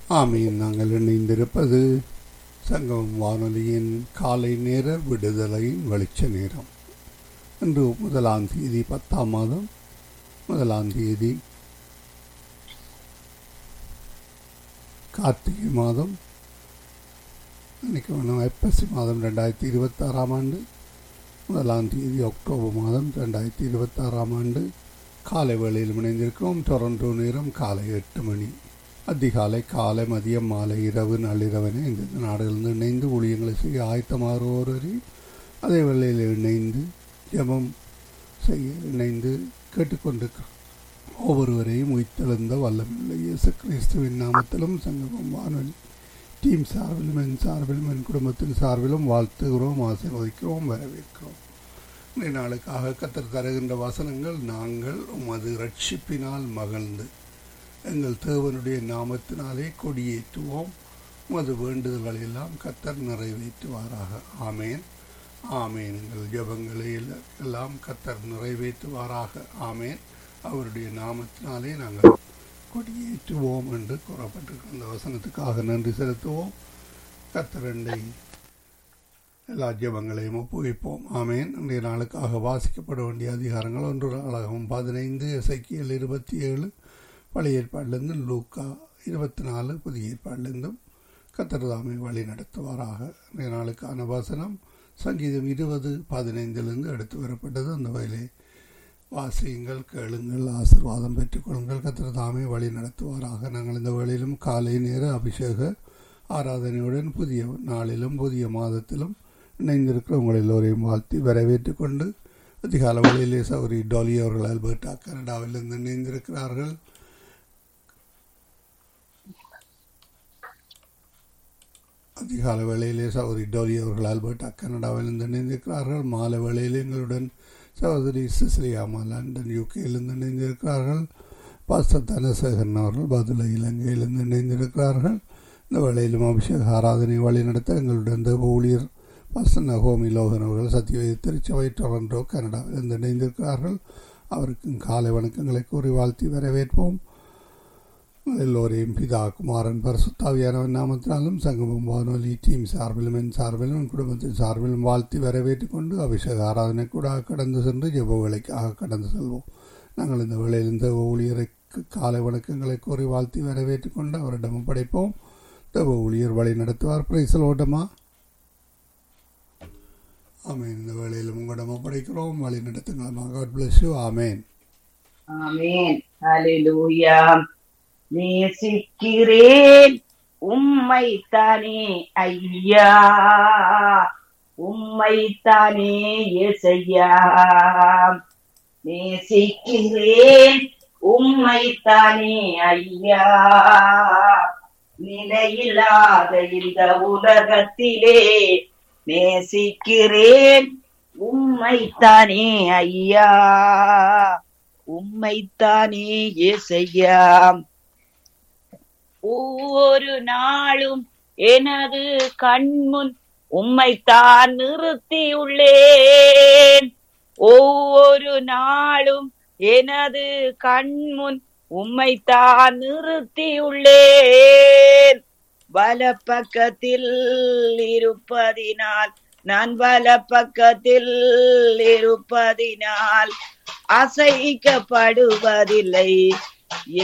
ஆமீன் நாங்கள் இணைந்திருப்பது சங்கம் வானொலியின் காலை நேர விடுதலையின் வெளிச்ச நேரம் இன்று முதலாம் தேதி பத்தாம் மாதம் முதலாம் தேதி கார்த்திகை மாதம் நினைக்க ஐப்பசி மாதம் ரெண்டாயிரத்தி இருபத்தாறாம் ஆண்டு முதலாம் தேதி அக்டோபர் மாதம் ரெண்டாயிரத்தி இருபத்தாறாம் ஆண்டு காலை வேளையில் இணைந்திருக்கிறோம் டொரண்டோ நேரம் காலை எட்டு மணி அதிகாலை காலை மதியம் மாலை இரவு நள்ளிரவனே இந்த நாடுகளிலிருந்து இணைந்து ஊழியங்களை செய்ய ஆயத்தமாறுவோர் வரை அதே வேளையில் இணைந்து ஜெபம் செய்ய இணைந்து கேட்டுக்கொண்டிருக்கிறோம் ஒவ்வொருவரையும் உயிர்த்தெழுந்த வல்லமில்ல இயேசு கிறிஸ்துவின் நாமத்திலும் சங்கமம் வானொலி டீம் சார்பிலும் என் சார்பிலும் என் குடும்பத்தின் சார்பிலும் வாழ்த்துகிறோம் ஆசீர்வதிக்கிறோம் வரவேற்கிறோம் இன்றைய நாளுக்காக கத்தர் தருகின்ற வசனங்கள் நாங்கள் உமது ரட்சிப்பினால் மகிழ்ந்து எங்கள் தேவனுடைய நாமத்தினாலே கொடியேற்றுவோம் உமது வேண்டுதல்களை எல்லாம் கத்தர் நிறைவேற்றுவாராக ஆமேன் ஆமேன் எங்கள் ஜபங்களை எல்லாம் கத்தர் நிறைவேற்றுவாராக ஆமேன் அவருடைய நாமத்தினாலே நாங்கள் கொடியேற்றுவோம் என்று கூறப்பட்டிருக்கிற அந்த வசனத்துக்காக நன்றி செலுத்துவோம் கத்தரண்டை எல்லா ஜபங்களையும் ஒப்புவிப்போம் ஆமேன் இன்றைய நாளுக்காக வாசிக்கப்பட வேண்டிய அதிகாரங்கள் ஒன்று அழகம் பதினைந்து இசைக்கியல் இருபத்தி ஏழு பழைய ஏற்பாட்டிலிருந்து லூக்கா இருபத்தி நாலு புதிய ஏற்பாட்டிலிருந்தும் கத்தர்தாமை வழி நடத்துவாராக இன்றைய நாளுக்கான வசனம் சங்கீதம் இருபது பதினைந்திலிருந்து எடுத்து வரப்பட்டது அந்த வயலே வாசியுங்கள் கேளுங்கள் ஆசிர்வாதம் பெற்றுக்கொள்ளுங்கள் கத்திரதாமே வழி நடத்துவாராக நாங்கள் இந்த வேளையிலும் காலை நேர அபிஷேக ஆராதனையுடன் புதிய நாளிலும் புதிய மாதத்திலும் இணைந்திருக்கிற உங்கள் எல்லோரையும் வாழ்த்தி வரவேற்றுக் கொண்டு அதிகால வேளையிலே சௌரி டாலி அவர்கள் அல்பர்டா கனடாவிலிருந்து இணைந்திருக்கிறார்கள் அதிகால வேளையிலே சௌரி டோலி அவர்கள் ஆல்பர்டா கனடாவிலிருந்து இணைந்திருக்கிறார்கள் மாலை வேளையில் எங்களுடன் சகோதரி சிசிலியாமா லண்டன் யூகேயிலிருந்து இணைந்திருக்கிறார்கள் பாஸ்டர் தனசேகரன் அவர்கள் பதுளை இலங்கையிலிருந்து இணைந்திருக்கிறார்கள் இந்த வேளையிலும் அபிஷேக ஆராதனை வழிநடத்த எங்களுடன் தேவ ஊழியர் பாஸ்டர் நகோமி லோகன் அவர்கள் சத்தியவேதி திருச்சபை டொரண்டோ கனடாவிலிருந்து இணைந்திருக்கிறார்கள் அவருக்கும் காலை வணக்கங்களை கூறி வாழ்த்தி வரவேற்போம் எல்லோரையும் பிதா குமாரன் பரசுத்தாவியானவன் நாமத்தினாலும் சங்கமம் வானொலி டீம் சார்பிலும் என் சார்பிலும் என் குடும்பத்தின் சார்பிலும் வாழ்த்தி வரவேற்றுக் கொண்டு அபிஷேக ஆராதனை கூட கடந்து சென்று ஜெப வேலைக்காக கடந்து செல்வோம் நாங்கள் இந்த வேளையில் இந்த ஊழியருக்கு காலை வணக்கங்களை கூறி வாழ்த்தி வரவேற்றுக் கொண்டு அவரிடம் படைப்போம் தேவ ஊழியர் வழி நடத்துவார் பிரைசல் ஓட்டமா ஆமேன் இந்த வேளையில் உங்களிடம் படைக்கிறோம் வழி நடத்துங்களா God bless you amen amen ஹalleluya நேசிக்கிறேன் உம்மை தானே ஐயா உம்மை தானே எசையா நேசிக்கிறேன் உம்மை தானே ஐயா நிலையில்லாத இந்த உலகத்திலே நேசிக்கிறேன் உம்மைத்தானே ஐயா உம்மைத்தானே ஏசையா ஒவ்வொரு நாளும் எனது கண்முன் உம்மைத்தான் நிறுத்தியுள்ளேன் ஒவ்வொரு நாளும் எனது கண்முன் உம்மைத்தான் நிறுத்தியுள்ளேன் வல பக்கத்தில் இருப்பதினால் நான் வல பக்கத்தில் இருப்பதினால் அசைக்கப்படுவதில்லை